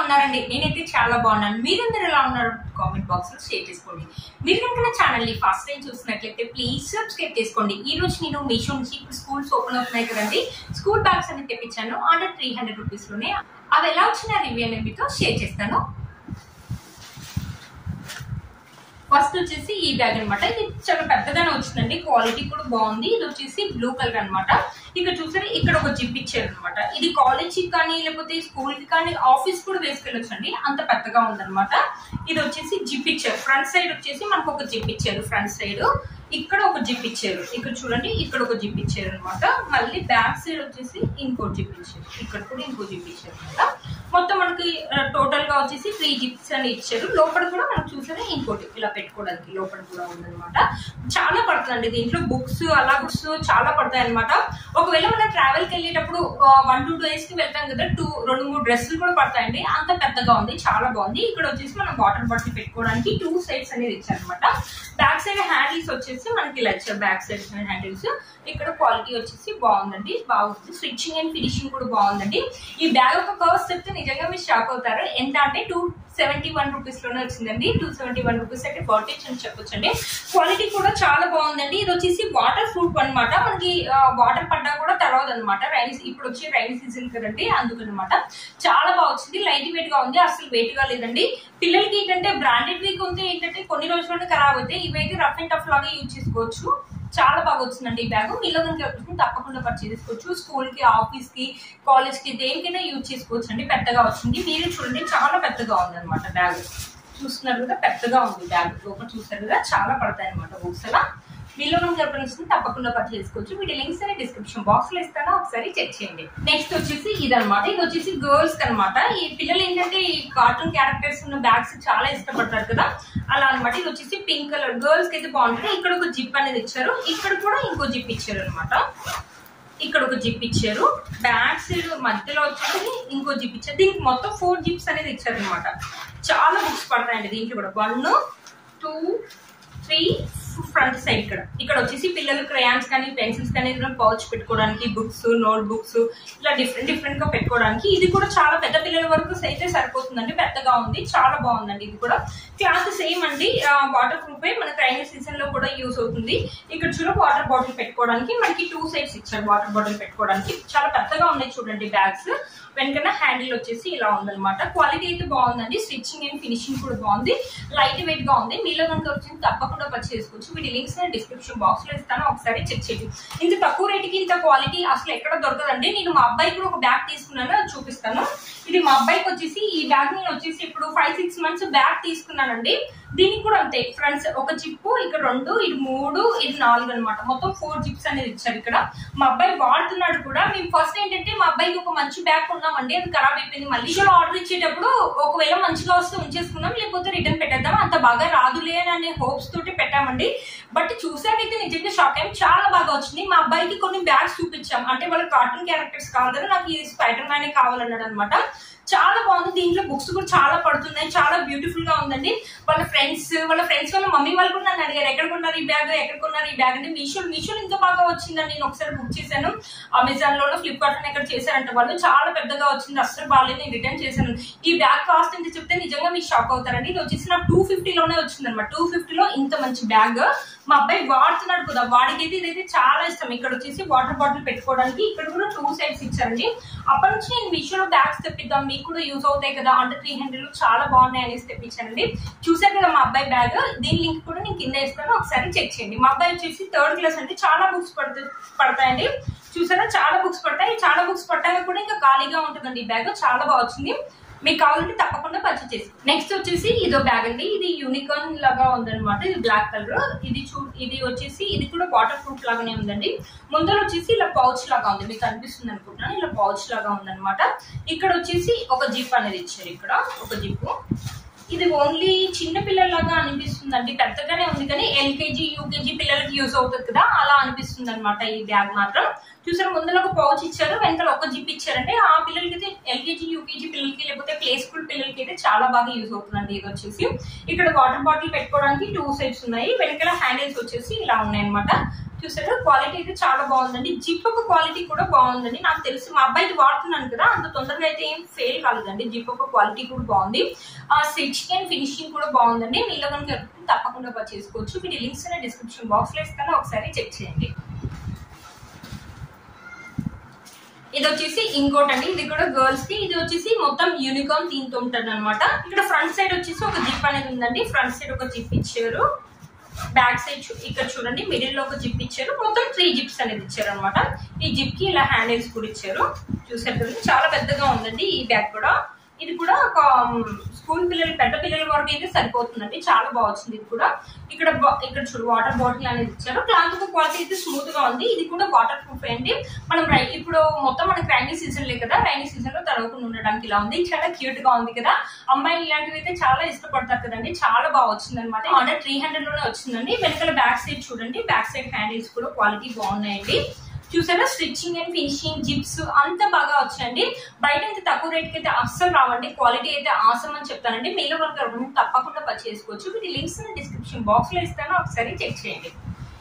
ఉన్నారండి నేనైతే చాలా బాగున్నాను మీరందరూ ఎలా ఉన్నారు కామెంట్ బాక్స్ లో షేర్ చేసుకోండి మీరు కనుక నా ఛానల్ ని ఫస్ట్ టైం చూసినట్లయితే ప్లీజ్ సబ్స్క్రైబ్ చేసుకోండి ఈ రోజు నేను మీషో నుంచి ఇప్పుడు స్కూల్స్ ఓపెన్ అవుతున్నాయి కదండి స్కూల్ బ్యాగ్స్ అని తెప్పించాను అండర్ త్రీ హండ్రెడ్ రూపీస్ లోనే అవి ఎలా వచ్చిన రివ్యూ అనేది మీతో షేర్ చేస్తాను ఫస్ట్ వచ్చేసి ఈ బ్యాగ్ అన్నమాట ఇది చాలా పెద్దగానే వచ్చిందండి క్వాలిటీ కూడా బాగుంది ఇది వచ్చేసి బ్లూ కలర్ అన్నమాట ఇక్కడ చూసారు ఇక్కడ ఒక జిప్ ఇచ్చారు అనమాట ఇది కాలేజ్ కి కానీ లేకపోతే స్కూల్ కి కానీ ఆఫీస్ కూడా వేసుకెళ్ళొచ్చండి అంత పెద్దగా ఉందన్నమాట ఇది వచ్చేసి జిప్ ఇచ్చారు ఫ్రంట్ సైడ్ వచ్చేసి మనకు ఒక జిప్ ఇచ్చారు ఫ్రంట్ సైడ్ ఇక్కడ ఒక జిప్ ఇచ్చారు ఇక్కడ చూడండి ఇక్కడ ఒక జిప్ ఇచ్చారు అనమాట మళ్ళీ బ్యాక్ సైడ్ వచ్చేసి ఇంకో జిప్ ఇచ్చారు ఇక్కడ కూడా ఇంకో జిప్ ఇచ్చారు అనమాట మొత్తం మనకి టోటల్ గా వచ్చేసి త్రీ జిప్స్ అని ఇచ్చారు లోపల కూడా మనం చూసారా ఇంకోటి ఇలా పెట్టుకోవడానికి లోపల కూడా ఉందన్నమాట చాలా పడుతుందండి దీంట్లో బుక్స్ అలా బుక్స్ చాలా పడతాయి అనమాట ఒకవేళ మనం ట్రావెల్ కి వెళ్ళేటప్పుడు వన్ టూ డేస్ కి వెళ్తాం కదా టూ రెండు మూడు డ్రెస్సులు కూడా పడతాయండి అంత పెద్దగా ఉంది చాలా బాగుంది ఇక్కడ వచ్చేసి మనం వాటర్ బాటిల్ పెట్టుకోవడానికి టూ సైడ్స్ అనేది ఇచ్చారనమాట బ్యాక్ సైడ్ హ్యాండిల్స్ వచ్చేసి మనకి ఇలా ఇచ్చారు బ్యాక్ సైడ్ హ్యాండిల్స్ ఇక్కడ క్వాలిటీ వచ్చేసి బాగుందండి బాగుంది స్టిచ్చింగ్ అండ్ ఫినిషింగ్ కూడా బాగుందండి ఈ బ్యాగ్ ఒక కాస్ట్ చెప్తే నిజంగా మీరు షాక్ అవుతారు ఎంత అంటే టూ సెవెంటీ వన్ రూపీస్ లోనే వచ్చిందండి టూ సెవెంటీ వన్ రూపీస్ అంటే బాటిల్స్ అని చెప్పొచ్చండి క్వాలిటీ కూడా చాలా బాగుందండి ఇది వచ్చేసి వాటర్ ప్రూఫ్ అనమాట మనకి వాటర్ పడ్డా కూడా తెలవదు అనమాట రైన్ ఇప్పుడు వచ్చి రైన్ సీజన్ కదండి అందుకనమాట చాలా బాగా వచ్చింది లైట్ వెయిట్ గా ఉంది అసలు వెయిట్ గా లేదండి పిల్లలకి ఏంటంటే బ్రాండెడ్ వీక్ ఉంది ఏంటంటే కొన్ని రోజుల్లోనే ఖరాబ్ అవుతాయి ఇవైతే రఫ్ అండ్ టఫ్ లాగా యూజ్ చేసుకోవచ్చు చాలా బాగా వచ్చిందండి ఈ బ్యాగ్ మీలో కనుక ఎవరికి తప్పకుండా పర్చేస్ చేసుకోవచ్చు స్కూల్ కి ఆఫీస్ కి కాలేజ్ కి దేనికైనా యూజ్ చేసుకోవచ్చు అండి పెద్దగా వచ్చింది మీరు చూడండి చాలా పెద్దగా ఉంది అనమాట బ్యాగ్ చూస్తున్నారు కదా పెద్దగా ఉంది బ్యాగ్ లోపల చూస్తారు కదా చాలా పడతాయి అనమాట బుక్స్ అలా మీలో కనుక ఎవరికి తప్పకుండా పర్చేస్ చేసుకోవచ్చు వీటి లింక్స్ అనే డిస్క్రిప్షన్ బాక్స్ లో ఇస్తాను ఒకసారి చెక్ చేయండి నెక్స్ట్ వచ్చేసి ఇదనమాట ఇది వచ్చేసి గర్ల్స్ అనమాట ఈ పిల్లలు ఏంటంటే ఈ కార్టూన్ క్యారెక్టర్స్ ఉన్న బ్యాగ్స్ చాలా ఇష్టపడతారు కదా అలా అనమాట ఇది వచ్చేసి పింక్ కలర్ గర్ల్స్ కి అయితే బాగుంటుంది ఇక్కడ ఒక జిప్ అనేది ఇచ్చారు ఇక్కడ కూడా ఇంకో జిప్ ఇచ్చారు అనమాట ఇక్కడ ఒక జిప్ ఇచ్చారు బ్యాక్ సైడ్ మధ్యలో వచ్చేసి ఇంకో జిప్ ఇచ్చారు దీనికి మొత్తం ఫోర్ జిప్స్ అనేది ఇచ్చారు అనమాట చాలా బుక్స్ పడతాయండి దీంట్లో కూడా one two three front side ఇక్కడ ఇక్కడ వచ్చేసి పిల్లలు క్రయాన్స్ కానీ పెన్సిల్స్ కానీ పౌచ్ పెట్టుకోవడానికి బుక్స్ నోట్ బుక్స్ ఇలా డిఫరెంట్ డిఫరెంట్ గా పెట్టుకోవడానికి ఇది కూడా చాలా పెద్ద పిల్లల వరకు అయితే సరిపోతుందండి పెద్దగా ఉంది చాలా బాగుందండి ఇది కూడా క్లాత్ సేమ్ అండి వాటర్ ప్రూఫ్ మనకి రైనీ సీజన్ లో కూడా యూస్ అవుతుంది ఇక్కడ చూడ వాటర్ బాటిల్ పెట్టుకోవడానికి మనకి టూ సైడ్స్ ఇచ్చారు వాటర్ బాటిల్ పెట్టుకోవడానికి చాలా పెద్దగా ఉన్నాయి చూడండి బ్యాగ్స్ వెనకన హ్యాండిల్ వచ్చేసి ఇలా ఉందన్నమాట క్వాలిటీ అయితే బాగుందండి స్టిచ్చింగ్ అండ్ ఫినిషింగ్ కూడా బాగుంది లైట్ వెయిట్ గా ఉంది మీలో కనుక వచ్చింది తప్పకుండా పర్చేస్ చేసుకోవచ్చు వీటి లింక్స్ నేను డిస్క్రిప్షన్ బాక్స్ లో ఇస్తాను ఒకసారి చెక్ చేయండి ఇంత తక్కువ రేటుకి ఇంత క్వాలిటీ అసలు ఎక్కడ దొరకదండి నేను మా అబ్బాయికి కూడా ఒక బ్యాగ్ తీసుకున్నాను అది చూపిస్తాను ఇది మా అబ్బాయికి వచ్చేసి ఈ బ్యాగ్ నేను వచ్చేసి ఇప్పుడు ఫైవ్ సిక్స్ మంత్స్ బ్యాగ్ తీసుకున్నానండి దీనికి కూడా అంతే ఫ్రంట్స్ ఒక జిప్పు ఇక్కడ రెండు ఇది మూడు ఇది నాలుగు అనమాట మొత్తం ఫోర్ జిప్స్ అనేది ఇచ్చారు ఇక్కడ మా అబ్బాయి వాడుతున్నాడు కూడా మేము ఫస్ట్ ఏంటంటే మా అబ్బాయికి ఒక మంచి బ్యాగ్ కొన్నామండి అది ఖరాబ్ అయిపోయింది మళ్ళీ కూడా ఆర్డర్ ఇచ్చేటప్పుడు ఒకవేళ మంచిగా వస్తే ఉంచేసుకుందాం లేకపోతే రిటర్న్ పెట్టేద్దాం అంత బాగా రాదులే అనే హోప్స్ తోటి పెట్టామండి బట్ చూసాకైతే నిజంగా షాక్ అయ్యి చాలా బాగా వచ్చింది మా అబ్బాయికి కొన్ని బ్యాగ్స్ చూపించాం అంటే వాళ్ళ కార్టూన్ క్యారెక్టర్స్ కావాలి కదా నాకు ఈ స్పైడర్ మ్యాన్ కావాలన్నాడు అనమాట చాలా బాగుంది దీంట్లో బుక్స్ కూడా చాలా పడుతున్నాయి చాలా బ్యూటిఫుల్ గా ఉందండి వాళ్ళ ఫ్రెండ్స్ వాళ్ళ ఫ్రెండ్స్ వాళ్ళ మమ్మీ వాళ్ళు కూడా నన్ను అడిగారు ఎక్కడ కొన్నారు ఈ బ్యాగ్ ఎక్కడ కొన్నారు ఈ బ్యాగ్ అంటే మీషో మీషోలో ఇంత బాగా వచ్చిందని నేను ఒకసారి బుక్ చేశాను అమెజాన్ లోనో ఫ్లిప్కార్ట్ లో ఎక్కడ చేశారంట వాళ్ళు చాలా పెద్దగా వచ్చింది అస్సలు బాగాలేదు నేను రిటర్న్ చేశాను ఈ బ్యాగ్ కాస్ట్ ఎంత చెప్తే నిజంగా మీకు షాక్ అవుతారండి ఇది వచ్చేసి నాకు టూ ఫిఫ్టీలోనే వచ్చింది అనమాట టూ ఫిఫ్టీలో ఇంత మంచి బ్యాగ్ మా అబ్బాయి వాడుతున్నాడు కదా వాడికి అయితే ఇదైతే చాలా ఇష్టం ఇక్కడ వచ్చేసి వాటర్ బాటిల్ పెట్టుకోవడానికి ఇక్కడ కూడా టూ సైడ్స్ ఇచ్చారండి అప్పటి నుంచి నేను మీషోలో బ్యాగ్స్ తెప్పిద్దాం మీకు కూడా యూజ్ అవుతాయి కదా అంటే త్రీ హండ్రెడ్ చాలా బాగున్నాయి అనేసి తెప్పించానండి చూసారు కదా మా అబ్బాయి బ్యాగ్ దీని లింక్ కూడా నేను కింద ఇస్తాను ఒకసారి చెక్ చేయండి మా అబ్బాయి వచ్చేసి థర్డ్ క్లాస్ అంటే చాలా బుక్స్ పడుతు పడతాయండి చూసారా చాలా బుక్స్ పడతాయి చాలా బుక్స్ పట్టాక కూడా ఇంకా ఖాళీగా ఉంటుందండి ఈ బ్యాగ్ చాలా బాగా వచ్చింది మీకు కావాలంటే తప్పకుండా పర్చేస్ చేసి నెక్స్ట్ వచ్చేసి ఇదో బ్యాగ్ అండి ఇది యూనికార్న్ లాగా ఉందన్నమాట ఇది బ్లాక్ కలర్ ఇది చూ ఇది వచ్చేసి ఇది కూడా వాటర్ ప్రూఫ్ లాగానే ఉందండి ముందర వచ్చేసి ఇలా పౌచ్ లాగా ఉంది మీకు అనిపిస్తుంది అనుకుంటున్నాను ఇలా పౌచ్ లాగా ఉందన్నమాట ఇక్కడ వచ్చేసి ఒక జిప్ అనేది ఇచ్చారు ఇక్కడ ఒక జిప్ ఇది ఓన్లీ చిన్న పిల్లల్లాగా అనిపిస్తుంది అండి పెద్దగానే ఉంది కానీ ఎల్కేజీ యూకేజీ పిల్లలకి యూజ్ అవుతుంది కదా అలా అనిపిస్తుంది అనమాట ఈ బ్యాగ్ మాత్రం చూసారు ముందర ఒక పౌచ్ ఇచ్చారు వెనకాల ఒక జిప్ ఇచ్చారంటే ఆ పిల్లలకి అయితే ఎల్కేజీ యూకేజీ పిల్లలకి లేకపోతే ప్లే స్కూల్ పిల్లలకి అయితే చాలా బాగా యూజ్ అవుతుందండి ఇది వచ్చేసి ఇక్కడ వాటర్ బాటిల్ పెట్టుకోవడానికి టూ సైడ్స్ ఉన్నాయి వెనకాల హ్యాండిల్స్ వచ్చేసి ఇలా ఉన్నాయి అనమాట చూసారు క్వాలిటీ అయితే చాలా బాగుందండి జిప్ ఒక క్వాలిటీ కూడా బాగుందండి నాకు తెలిసి మా అబ్బాయిది వాడుతున్నాను కదా అంత తొందరగా అయితే ఏం ఫెయిల్ కాలేదండి జిప్ ఒక క్వాలిటీ కూడా బాగుంది ఆ స్టిచ్చింగ్ అండ్ ఫినిషింగ్ కూడా బాగుందండి మీలో కనుక తప్పకుండా పర్చేస్ చేసుకోవచ్చు వీటి లింక్స్ అనే డిస్క్రిప్షన్ బాక్స్ లో ఇస్తాను ఒకసారి చెక్ చేయండి ఇది వచ్చేసి ఇంకోటి అండి ఇది కూడా గర్ల్స్ కి ఇది వచ్చేసి మొత్తం యూనికార్న్ థీమ్ తో ఉంటుంది అనమాట ఇక్కడ ఫ్రంట్ సైడ్ వచ్చేసి ఒక జిప్ అనేది ఉందండి ఫ్రంట్ సైడ్ ఒక జిప్ ఇచ్చారు బ్యాక్ సైడ్ చూ- ఇక్కడ చూడండి మిడిల్ లో ఒక జిప్ ఇచ్చారు మొత్తం త్రీ జిప్స్ అనేది ఇచ్చారు అనమాట ఈ జిప్ కి ఇలా హ్యాండిల్స్ కూడా ఇచ్చారు చూసారు కదా చాలా పెద్దగా ఉందండి ఈ బ్యాగ్ కూడా ఇది కూడా ఒక స్కూల్ పిల్లలు పెద్ద పిల్లల వరకు అయితే సరిపోతుందండి చాలా బాగా వచ్చింది ఇది కూడా ఇక్కడ బా- ఇక్కడ చూడు వాటర్ బాటిల్ అనేది ఇచ్చారు క్లాత్ క్వాలిటీ అయితే స్మూత్ గా ఉంది ఇది కూడా వాటర్ ప్రూఫ్ అండి మనం రై- ఇప్పుడు మొత్తం మనకి రైనీ సీజన్ లే కదా రైనీ సీజన్ లో తడవకుండా ఉండడానికి ఇలా ఉంది చాలా క్యూట్ గా ఉంది కదా అమ్మాయిలు ఇలాంటివి అయితే చాలా ఇష్టపడతారు కదండి చాలా బాగా వచ్చింది అనమాట ఆర్డర్ త్రీ హండ్రెడ్ లోనే వచ్చిందండి వెనకాల బ్యాక్ సైడ్ చూడండి బ్యాక్ సైడ్ హ్యాండిల్స్ కూడా క్వాలిటీ బాగున్నాయండి చూసారా స్టిచ్చింగ్ అండ్ ఫినిషింగ్ జిప్స్ అంత బాగా వచ్చాయండి బయట అయితే తక్కువ రేట్కి అయితే అస్సలు రావండి క్వాలిటీ అయితే ఆసం అని చెప్తానండి మీలో కనుక ఎవరైనా తప్పకుండా పర్చేస్ చేసుకోవచ్చు వీటి లింక్స్ డిస్క్రిప్షన్ బాక్స్ లో ఇస్తాను ఒకసారి చెక్ చేయండి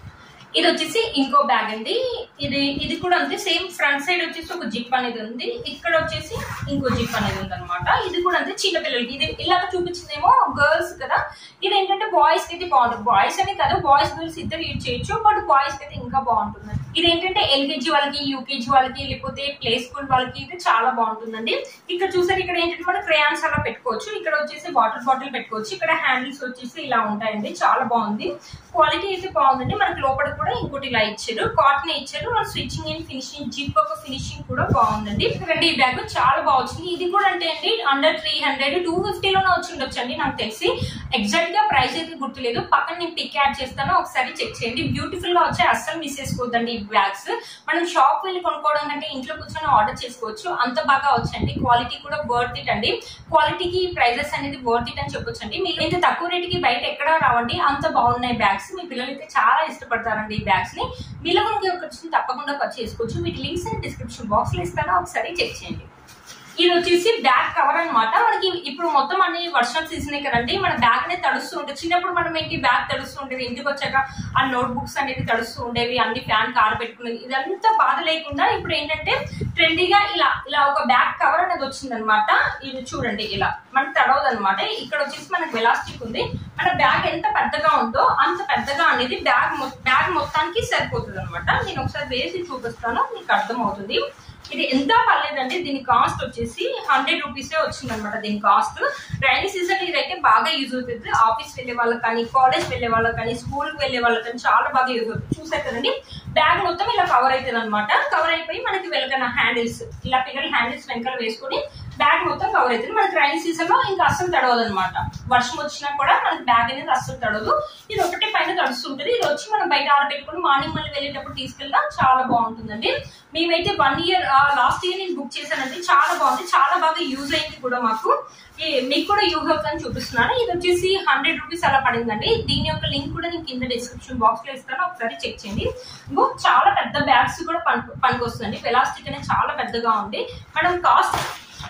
ఇది వచ్చేసి ఇంకో బ్యాగ్ అండి ఇది ఇది కూడా అంతే సేమ్ ఫ్రంట్ సైడ్ వచ్చేసి ఒక జిప్ అనేది ఉంది ఇక్కడ వచ్చేసి ఇంకో జిప్ అనేది ఉంది అనమాట ఇది కూడా అంతే చిన్న పిల్లలకి ఇది ఇలాగ చూపించిందేమో గర్ల్స్ కదా ఇది ఏంటంటే బాయ్స్ కి అయితే బాగుంటుంది బాయ్స్ అని కదా బాయ్స్ గర్ల్స్ ఇద్దరు యూజ్ చేయొచ్చు బట్ బాయ్స్ కి అయితే ఇంకా బాగుంటుంది ఇది ఏంటంటే ఎల్కేజీ వాళ్ళకి యూకేజీ వాళ్ళకి లేకపోతే ప్లే స్కూల్ వాళ్ళకి ఇది చాలా బాగుంటుందండి ఇక్కడ చూసారు ఇక్కడ ఏంటంటే మనం క్రేయాన్స్ అలా పెట్టుకోవచ్చు ఇక్కడ వచ్చేసి వాటర్ బాటిల్ పెట్టుకోవచ్చు ఇక్కడ హ్యాండిల్స్ వచ్చేసి ఇలా ఉంటాయండి చాలా బాగుంది క్వాలిటీ అయితే బాగుందండి మనకి లోపల కూడా ఇంకోటి ఇలా ఇచ్చారు కాటన్ ఇచ్చారు మన స్టిచ్చింగ్ అండ్ ఫినిషింగ్ జిప్ ఒక ఫినిషింగ్ కూడా బాగుందండి ఎందుకంటే ఈ బ్యాగ్ చాలా బాగా వచ్చింది ఇది కూడా అంటే అండి అండర్ త్రీ హండ్రెడ్ టూ ఫిఫ్టీలోనే వచ్చి ఉండొచ్చు అండి నాకు తెలిసి ఎగ్జాక్ట్ గా ప్రైస్ అయితే గుర్తులేదు పక్కన నేను పిక్ యాడ్ చేస్తాను ఒకసారి చెక్ చేయండి బ్యూటిఫుల్ గా వచ్చాయి అస్సలు మిస్ చేసుకోవద్దండి ఈ బ్యాగ్స్ మనం షాప్ వెళ్ళి కొనుక్కోవడం కంటే ఇంట్లో కూర్చొని ఆర్డర్ చేసుకోవచ్చు అంత బాగా వచ్చండి క్వాలిటీ కూడా వర్త్ ఇట్ అండి క్వాలిటీకి ప్రైజెస్ అనేది వర్త్ ఇట్ అని చెప్పొచ్చు అండి మీరు ఇంత తక్కువ రేటుకి బయట ఎక్కడ రావండి అంత బాగున్నాయి బ్యాగ్స్ మీ పిల్లలు అయితే చాలా ఇష్టపడతారండి ఈ బ్యాగ్స్ ని వీళ్ళ మనకి ఒక తప్పకుండా పర్చేస్ చేసుకోవచ్చు వీటి లింక్స్ డిస్క్రిప్షన్ బాక్స్ లో ఇస్తాను ఒకసారి చెక్ చేయండి ఇది వచ్చేసి బ్యాగ్ కవర్ అన్నమాట మనకి ఇప్పుడు మొత్తం అన్ని వర్షం సీజన్ కదండి మన బ్యాగ్ అనేది తడుస్తూ ఉంటుంది చిన్నప్పుడు మనం ఏంటి బ్యాగ్ తడుస్తూ ఉండేది ఇంటికి వచ్చాక ఆ నోట్ బుక్స్ అనేది తడుస్తూ ఉండేవి అన్ని ఫ్యాన్ కార్ పెట్టుకునేది ఇదంతా బాధ లేకుండా ఇప్పుడు ఏంటంటే ట్రెండీగా ఇలా ఇలా ఒక బ్యాగ్ కవర్ అనేది వచ్చిందనమాట ఇది చూడండి ఇలా మనకి తడవదు అనమాట ఇక్కడ వచ్చేసి మనకి వెలాస్టిక్ ఉంది మన బ్యాగ్ ఎంత పెద్దగా ఉందో అంత పెద్దగా అనేది బ్యాగ్ బ్యాగ్ మొత్తానికి సరిపోతుంది అనమాట నేను ఒకసారి వేసి చూపిస్తాను మీకు అర్థమవుతుంది ఇది ఎంత పర్లేదండి దీని కాస్ట్ వచ్చేసి హండ్రెడ్ రూపీసే వచ్చింది అనమాట దీని కాస్ట్ రైనీ సీజన్ ఇదైతే బాగా యూజ్ అవుతుంది ఆఫీస్ వెళ్ళే వాళ్ళకి కానీ కాలేజ్ వెళ్ళే వాళ్ళకి కానీ స్కూల్ కి వెళ్ళే వాళ్ళకి కానీ చాలా బాగా యూజ్ అవుతుంది చూసారు కదండి బ్యాగ్ మొత్తం ఇలా కవర్ అవుతుంది అనమాట కవర్ అయిపోయి మనకి వెనకన హ్యాండిల్స్ ఇలా పిల్లలు హ్యాండిల్స్ వెనకాల వేసుకొని బ్యాగ్ మొత్తం కవర్ అవుతుంది మనకి రైనీ సీజన్ లో ఇంకా అస్సలు తడవదు అనమాట వర్షం వచ్చినా కూడా మనకి బ్యాగ్ అనేది అస్సలు తడవదు ఇది ఒకటే పైన తడుస్తుంటది ఇది వచ్చి మనం బయట ఆరబెట్టుకుని మార్నింగ్ మళ్ళీ వెళ్ళేటప్పుడు తీసుకెళ్దాం చాలా బాగుంటుందండి మేమైతే వన్ ఇయర్ లాస్ట్ ఇయర్ నేను బుక్ చేశానండి చాలా బాగుంది చాలా బాగా యూజ్ అయింది కూడా మాకు ఈ- మీకు కూడా యూజ్ అవుతుందని చూపిస్తున్నాను ఇది వచ్చేసి హండ్రెడ్ రూపీస్ అలా పడిందండి దీని యొక్క లింక్ కూడా నేను కింద డిస్క్రిప్షన్ బాక్స్ లో ఇస్తాను ఒకసారి చెక్ చేయండి ఇంకో చాలా పెద్ద బ్యాగ్స్ కూడా పనికి పనికొస్తుందండి ఎలాస్టిక్ అనేది చాలా పెద్దగా ఉంది మనం కాస్ట్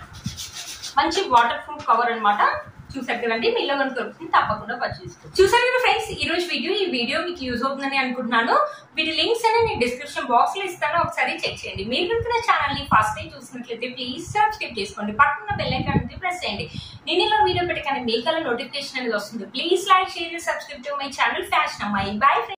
మంచి వాటర్ ప్రూఫ్ కవర్ అన్నమాట చూసారు కదండి మీలో కనుక దొరుకుతుంది తప్పకుండా పర్చేస్ చూసారు కదా ఫ్రెండ్స్ ఈ రోజు వీడియో ఈ వీడియో మీకు యూజ్ అవుతుందని అనుకుంటున్నాను వీటి లింక్స్ అని నేను డిస్క్రిప్షన్ బాక్స్ లో ఇస్తాను ఒకసారి చెక్ చేయండి మీరు కనుక నా ఛానల్ ని ఫస్ట్ టైం చూసినట్లయితే ప్లీజ్ సబ్స్క్రైబ్ చేసుకోండి పక్కన బెల్ ఐకాన్ ఉంది ప్రెస్ చేయండి నేను ఇలా వీడియో పెట్టగానే మీకు అలా నోటిఫికేషన్ అనేది వస్తుంది please like share subscribe to my channel fashion అమ్మాయి బై